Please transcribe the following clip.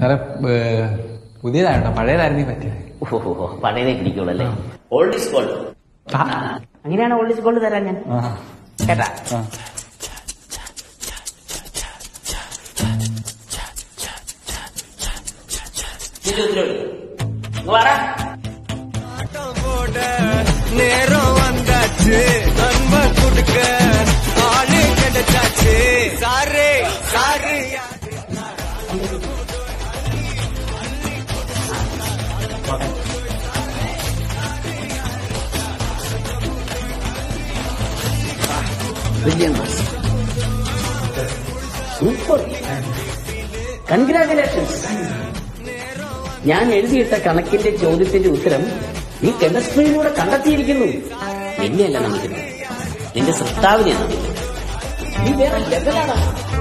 സാറേ ഏ, പുതിയതായിട്ടോ പഴയതായിരുന്നു പറ്റിയത് ഓഹോ പഴയതേ പിടിക്കുള്ളൂ അല്ലേ ഓൾഡ് ഈസ് ഗോൾഡ് ആ. അങ്ങനെയാണ് ഓൾഡ് ഈസ് ഗോൾഡ് തരാൻ ഞാൻ ആ. കേട്ടാ ആ. ഇതിന്റെ ഉത്തരവ് ഇങ്ങ് വാടാ. நேரம் வந்தாச்சு நன்மை கொடுக்க ஆளு கிடைச்சாச்சு சாரு சாரு സൂപ്പർ കൺഗ്രാചുലേഷൻസ് ഞാൻ എഴുതിയിട്ട കണക്കിന്റെ ചോദ്യത്തിന്റെ ഉത്തരം നീ കെമിസ്ട്രിയിലൂടെ കണ്ടെത്തിയിരിക്കുന്നു നിന്നെയല്ല നമുക്ക് നിന്റെ സൃഷ്ടാവിനെയാണ് നീ വേറെ ലെവലാണ്